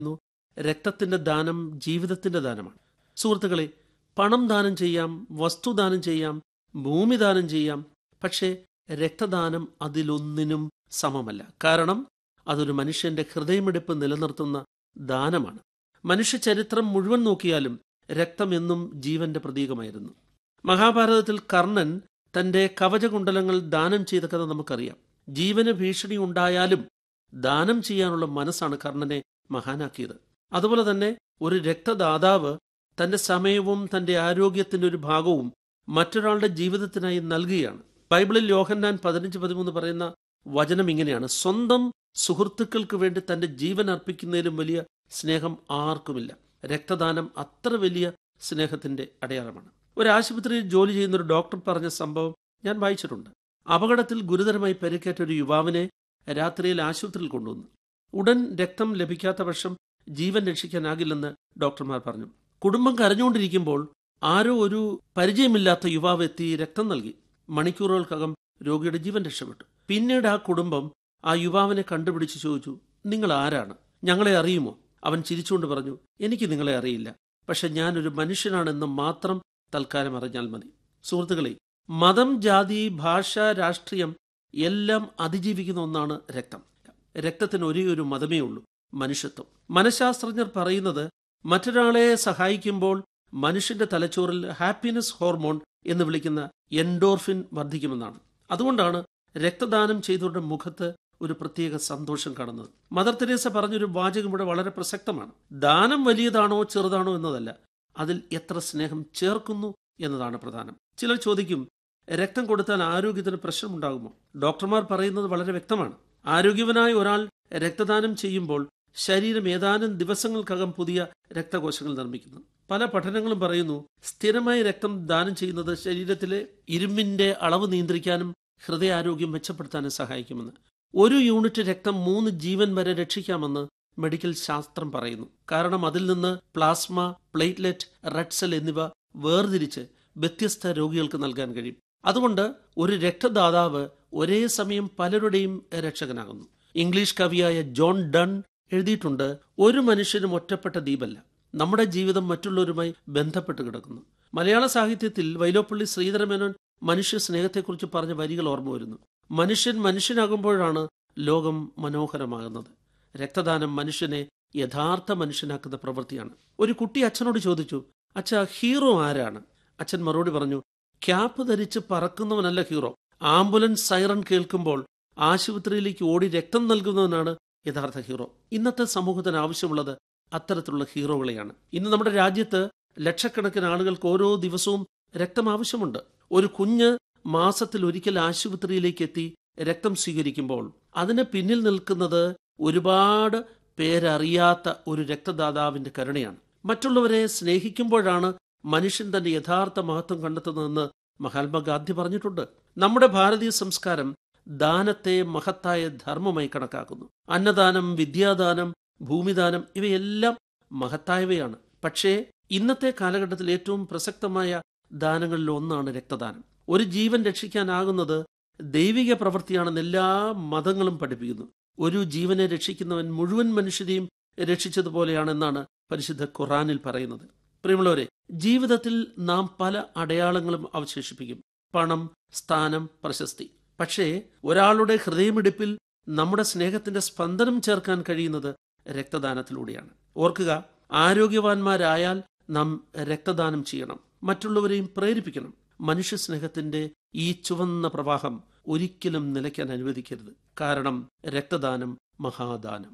രക്തത്തിന്റെ ദാനം ജീവിതത്തിന്റെ ദാനമാണ് സുഹൃത്തുക്കളെ പണം ദാനം ചെയ്യാം വസ്തുദാനം ചെയ്യാം ഭൂമി ദാനം ചെയ്യാം പക്ഷേ രക്തദാനം അതിലൊന്നിനും സമമല്ല കാരണം അതൊരു മനുഷ്യന്റെ ഹൃദയമിടിപ്പ് നിലനിർത്തുന്ന ദാനമാണ് മനുഷ്യ ചരിത്രം മുഴുവൻ നോക്കിയാലും രക്തം എന്നും ജീവന്റെ പ്രതീകമായിരുന്നു മഹാഭാരതത്തിൽ കർണൻ തന്റെ കവചകുണ്ടലങ്ങൾ ദാനം ചെയ്ത കഥ നമുക്കറിയാം ജീവന് ഭീഷണി ഉണ്ടായാലും ദാനം ചെയ്യാനുള്ള മനസ്സാണ് കർണനെ മഹാനാക്കിയത് അതുപോലെ തന്നെ ഒരു രക്തദാതാവ് തന്റെ സമയവും തന്റെ ആരോഗ്യത്തിന്റെ ഒരു ഭാഗവും മറ്റൊരാളുടെ ജീവിതത്തിനായി നൽകുകയാണ് ബൈബിളിൽ യോഹന്നാൻ പതിനഞ്ച് പതിമൂന്ന് പറയുന്ന വചനം ഇങ്ങനെയാണ് സ്വന്തം സുഹൃത്തുക്കൾക്ക് വേണ്ടി തന്റെ ജീവൻ അർപ്പിക്കുന്നതിലും വലിയ സ്നേഹം ആർക്കുമില്ല രക്തദാനം അത്ര വലിയ സ്നേഹത്തിന്റെ അടയാളമാണ് ഒരു ആശുപത്രിയിൽ ജോലി ചെയ്യുന്ന ഒരു ഡോക്ടർ പറഞ്ഞ സംഭവം ഞാൻ വായിച്ചിട്ടുണ്ട് അപകടത്തിൽ ഗുരുതരമായി പരിക്കേറ്റ ഒരു യുവാവിനെ രാത്രിയിൽ ആശുപത്രിയിൽ കൊണ്ടുവന്നു ഉടൻ രക്തം ലഭിക്കാത്ത പക്ഷം ജീവൻ രക്ഷിക്കാനാകില്ലെന്ന് ഡോക്ടർമാർ പറഞ്ഞു കുടുംബം കരഞ്ഞുകൊണ്ടിരിക്കുമ്പോൾ ആരോ ഒരു പരിചയമില്ലാത്ത യുവാവ് എത്തി രക്തം നൽകി മണിക്കൂറുകൾക്കകം രോഗിയുടെ ജീവൻ രക്ഷപ്പെട്ടു പിന്നീട് ആ കുടുംബം ആ യുവാവിനെ കണ്ടുപിടിച്ച് ചോദിച്ചു നിങ്ങൾ ആരാണ് ഞങ്ങളെ അറിയുമോ അവൻ ചിരിച്ചുകൊണ്ട് പറഞ്ഞു എനിക്ക് നിങ്ങളെ അറിയില്ല പക്ഷെ ഞാനൊരു മനുഷ്യനാണെന്ന് മാത്രം തൽക്കാലം അറിഞ്ഞാൽ മതി സുഹൃത്തുക്കളെ മതം ജാതി ഭാഷ രാഷ്ട്രീയം എല്ലാം അതിജീവിക്കുന്ന ഒന്നാണ് രക്തം രക്തത്തിന് ഒരേ ഒരു മതമേ ഉള്ളൂ മനുഷ്യത്വം മനഃശാസ്ത്രജ്ഞർ പറയുന്നത് മറ്റൊരാളെ സഹായിക്കുമ്പോൾ മനുഷ്യന്റെ തലച്ചോറിൽ ഹാപ്പിനെസ് ഹോർമോൺ എന്ന് വിളിക്കുന്ന എൻഡോർഫിൻ വർദ്ധിക്കുമെന്നാണ് അതുകൊണ്ടാണ് രക്തദാനം ചെയ്തവരുടെ മുഖത്ത് ഒരു പ്രത്യേക സന്തോഷം കാണുന്നത് മദർ തെരേസ പറഞ്ഞൊരു വാചകം ഇവിടെ വളരെ പ്രസക്തമാണ് ദാനം വലിയതാണോ ചെറുതാണോ എന്നതല്ല അതിൽ എത്ര സ്നേഹം ചേർക്കുന്നു എന്നതാണ് പ്രധാനം ചിലർ ചോദിക്കും രക്തം കൊടുത്താൽ ആരോഗ്യത്തിന് പ്രശ്നമുണ്ടാകുമോ ഡോക്ടർമാർ പറയുന്നത് വളരെ വ്യക്തമാണ് ആരോഗ്യവനായ ഒരാൾ രക്തദാനം ചെയ്യുമ്പോൾ ശരീരം ഏതാനും ദിവസങ്ങൾക്കകം പുതിയ രക്തകോശങ്ങൾ നിർമ്മിക്കുന്നു പല പഠനങ്ങളും പറയുന്നു സ്ഥിരമായി രക്തം ദാനം ചെയ്യുന്നത് ശരീരത്തിലെ ഇരുമ്പിന്റെ അളവ് നിയന്ത്രിക്കാനും ഹൃദയാരോഗ്യം മെച്ചപ്പെടുത്താനും സഹായിക്കുമെന്ന് ഒരു യൂണിറ്റ് രക്തം മൂന്ന് ജീവൻ വരെ രക്ഷിക്കാമെന്ന് മെഡിക്കൽ ശാസ്ത്രം പറയുന്നു കാരണം അതിൽ നിന്ന് പ്ലാസ്മ പ്ലേറ്റ്ലെറ്റ് റെഡ് സെൽ എന്നിവ വേർതിരിച്ച് വ്യത്യസ്ത രോഗികൾക്ക് നൽകാൻ കഴിയും അതുകൊണ്ട് ഒരു രക്തദാതാവ് ഒരേ സമയം പലരുടെയും രക്ഷകനാകുന്നു ഇംഗ്ലീഷ് കവിയായ ജോൺ ഡൺ എഴുതിയിട്ടുണ്ട് ഒരു മനുഷ്യനും ഒറ്റപ്പെട്ട ദ്വീപല്ല നമ്മുടെ ജീവിതം മറ്റുള്ളവരുമായി ബന്ധപ്പെട്ട് കിടക്കുന്നു മലയാള സാഹിത്യത്തിൽ വൈലോപ്പള്ളി ശ്രീധരമേനോൻ മനുഷ്യ സ്നേഹത്തെക്കുറിച്ച് പറഞ്ഞ വരികൾ ഓർമ്മ വരുന്നു മനുഷ്യൻ മനുഷ്യനാകുമ്പോഴാണ് ലോകം മനോഹരമാകുന്നത് രക്തദാനം മനുഷ്യനെ യഥാർത്ഥ മനുഷ്യനാക്കുന്ന പ്രവൃത്തിയാണ് ഒരു കുട്ടി അച്ഛനോട് ചോദിച്ചു അച്ഛ ഹീറോ ആരാണ് അച്ഛൻ മറുപടി പറഞ്ഞു ക്യാപ്പ് ധരിച്ച് പറക്കുന്നവനല്ല ഹീറോ ആംബുലൻസ് സൈറൺ കേൾക്കുമ്പോൾ ആശുപത്രിയിലേക്ക് ഓടി രക്തം നൽകുന്നവനാണ് യഥാർത്ഥ ഹീറോ ഇന്നത്തെ സമൂഹത്തിന് ആവശ്യമുള്ളത് അത്തരത്തിലുള്ള ഹീറോകളെയാണ് ഇന്ന് നമ്മുടെ രാജ്യത്ത് ലക്ഷക്കണക്കിന് ആളുകൾക്ക് ഓരോ ദിവസവും രക്തം ആവശ്യമുണ്ട് ഒരു കുഞ്ഞ് മാസത്തിൽ ഒരിക്കൽ ആശുപത്രിയിലേക്ക് എത്തി രക്തം സ്വീകരിക്കുമ്പോൾ അതിന് പിന്നിൽ നിൽക്കുന്നത് ഒരുപാട് പേരറിയാത്ത ഒരു രക്തദാതാവിന്റെ കരുണയാണ് മറ്റുള്ളവരെ സ്നേഹിക്കുമ്പോഴാണ് മനുഷ്യൻ തന്റെ യഥാർത്ഥ മഹത്വം കണ്ടെത്തുന്നതെന്ന് മഹാത്മാഗാന്ധി പറഞ്ഞിട്ടുണ്ട് നമ്മുടെ ഭാരതീയ സംസ്കാരം ദാനത്തെ മഹത്തായ ധർമ്മമായി കണക്കാക്കുന്നു അന്നദാനം വിദ്യാദാനം ഭൂമിദാനം ഇവയെല്ലാം മഹത്തായവയാണ് പക്ഷേ ഇന്നത്തെ കാലഘട്ടത്തിൽ ഏറ്റവും പ്രസക്തമായ ദാനങ്ങളിൽ ഒന്നാണ് രക്തദാനം ഒരു ജീവൻ രക്ഷിക്കാനാകുന്നത് ദൈവിക പ്രവൃത്തിയാണെന്ന് എല്ലാ മതങ്ങളും പഠിപ്പിക്കുന്നു ഒരു ജീവനെ രക്ഷിക്കുന്നവൻ മുഴുവൻ മനുഷ്യരെയും രക്ഷിച്ചതുപോലെയാണെന്നാണ് പരിശുദ്ധ ഖുറാനിൽ പറയുന്നത് പ്രിയമുള്ളവരെ ജീവിതത്തിൽ നാം പല അടയാളങ്ങളും അവശേഷിപ്പിക്കും പണം സ്ഥാനം പ്രശസ്തി പക്ഷേ ഒരാളുടെ ഹൃദയമിടിപ്പിൽ നമ്മുടെ സ്നേഹത്തിന്റെ സ്പന്ദനം ചേർക്കാൻ കഴിയുന്നത് രക്തദാനത്തിലൂടെയാണ് ഓർക്കുക ആരോഗ്യവാന്മാരായാൽ നാം രക്തദാനം ചെയ്യണം മറ്റുള്ളവരെയും പ്രേരിപ്പിക്കണം മനുഷ്യ സ്നേഹത്തിന്റെ ഈ ചുവന്ന പ്രവാഹം ഒരിക്കലും നിലയ്ക്കാൻ അനുവദിക്കരുത് കാരണം രക്തദാനം മഹാദാനം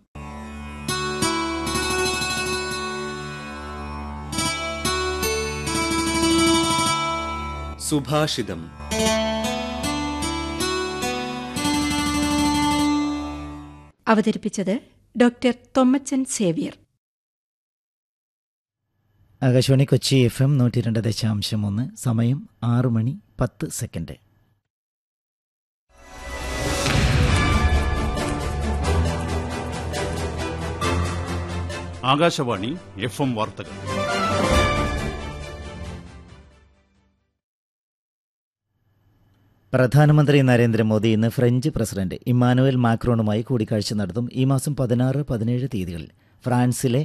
സുഭാഷിതം അവതരിപ്പിച്ചത് doctor Thommachan Xavier Akashvani Kochi F M നൂറ്റി രണ്ട് ദശാംശം ഒന്ന് സമയം ആറു മണി പത്ത് സെക്കൻഡ് ആകാശവാണി എഫ് എം വാർത്തകൾ പ്രധാനമന്ത്രി നരേന്ദ്രമോദി ഇന്ന് ഫ്രഞ്ച് പ്രസിഡന്റ് ഇമ്മാനുവൽ മാക്രോണുമായി കൂടിക്കാഴ്ച നടത്തും ഈ മാസം പതിനാറ് പതിനേഴ് തീയതികളിൽ ഫ്രാൻസിലെ